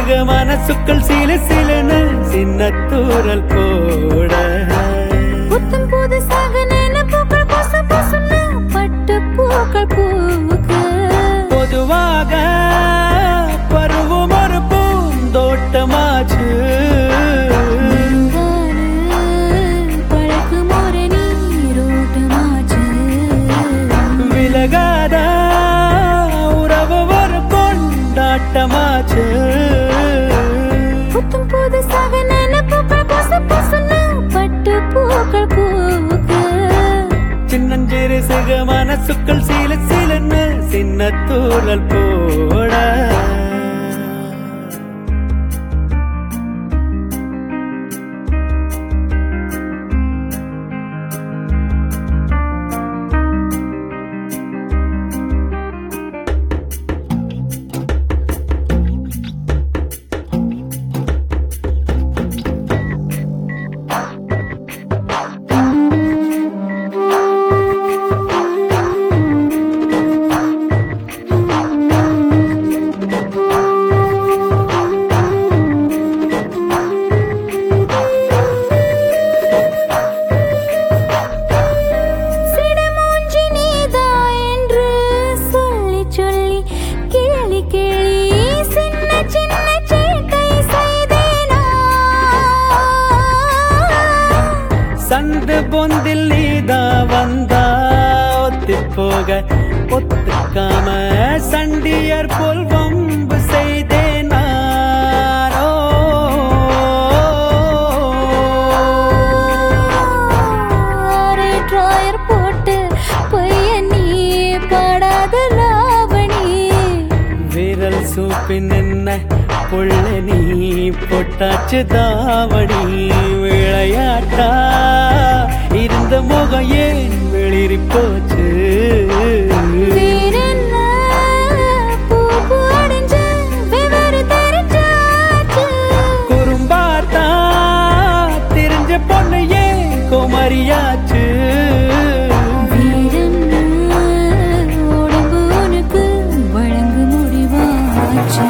சிக மனசுக்கள் சில சிலன்னு சின்ன தூரல் போட புத்தம் புதுசாக நினைப்புகள் பொசு பொசுன்னு பட்டு பூக்கள் பூக்க பொதுவாக பருவம் ஒரு பூந்தோட்டமாச்சு பழக்கும் ஒரு நீரோட்டமாச்சு விலகாத உறவு ஒரு கொண்டாட்டமாச்சு புத்தம் புதுசாக நினைப்புகள் பொசு பொசுன்னு பட்டு பூக்கள் பூக்க சின்னஞ்சிறு சிக மனசுக்கள் சீல சீலன்னு சின்ன தூரல் போட சிடுமூஞ்சி நீதா என்று சொல்லி சொல்லி கிளி கிளி சின்ன சின்ன சேட்டை செய்தேனா சந்து பொந்தில் நீதா வந்தா ஒத்தி போக ஒத்துக்காம சண்டியர் போல் வம்பு செய்தேன் நானோ ஆரே ட்ராயர் போட்டு பையன் நீ பாடாத லாவணி விரல் சூப்பின் என்ன புள்ள நீ பொட்டாச்சு தாவணி விளையாட்டா இருந்த முகம் ஏன் வெளிரி போச்சு வேறென்ன பூ பூ அடைஞ்சு விவரம் தெரிஞ்சாச்சு குறும்பாத்தா தெரிஞ்ச பொண்ணு ஏன் குமரியாச்சு வேறென்ன உடம்பு உனக்கு வழங்கு முடிவாச்சு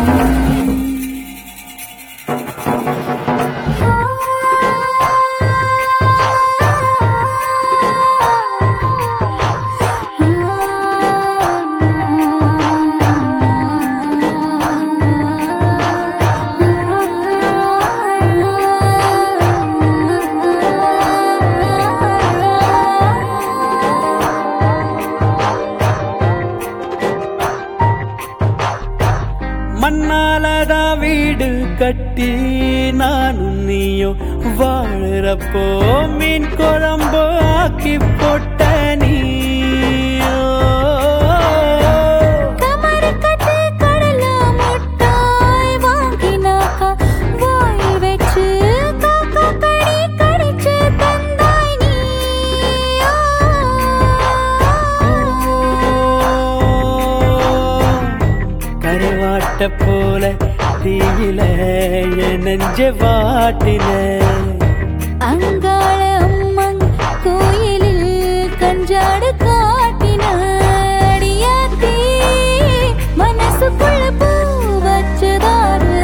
மண்ணாலதா வீடு கட்டி நானும் நீயும் வாழறப்போ மீன் குழம்பு ஆக்கி போட்ட நீயோ கமரு கட்டு கடல முட்டாய் வாங்கினாக்கா வாய் வச்சு காக்கா கடி கடிச்சு தந்தாய் நீயோ கருவாட்ட போல தீயில என் நெஞ்ச வாட்டின அங்காள அம்மன் கோயிலில் கஞ்சாடு காட்டின அடியாத்தி மனசுக்குள்ள பூ வச்சதாரு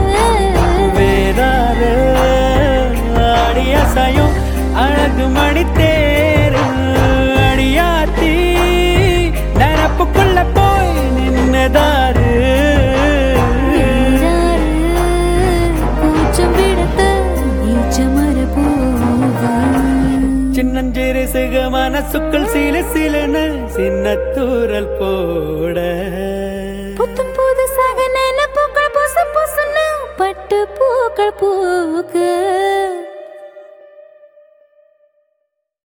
வேறாறு ஆடிய சயம் அழகு மணி தேரு அடியாத்தி நரப்புக்குள்ள போய் நின்னதாரு வீராரு கூச்சம் விடத்த நீச்சமர பூவா சின்னஞ்சிறு சிக மனசுக்கள் சில சிலன சின்ன தூரல் போட புத்தம் புதுசாக நினைப்புகள் புசு புசுன்னு பட்டு பூக்கள் பூக்க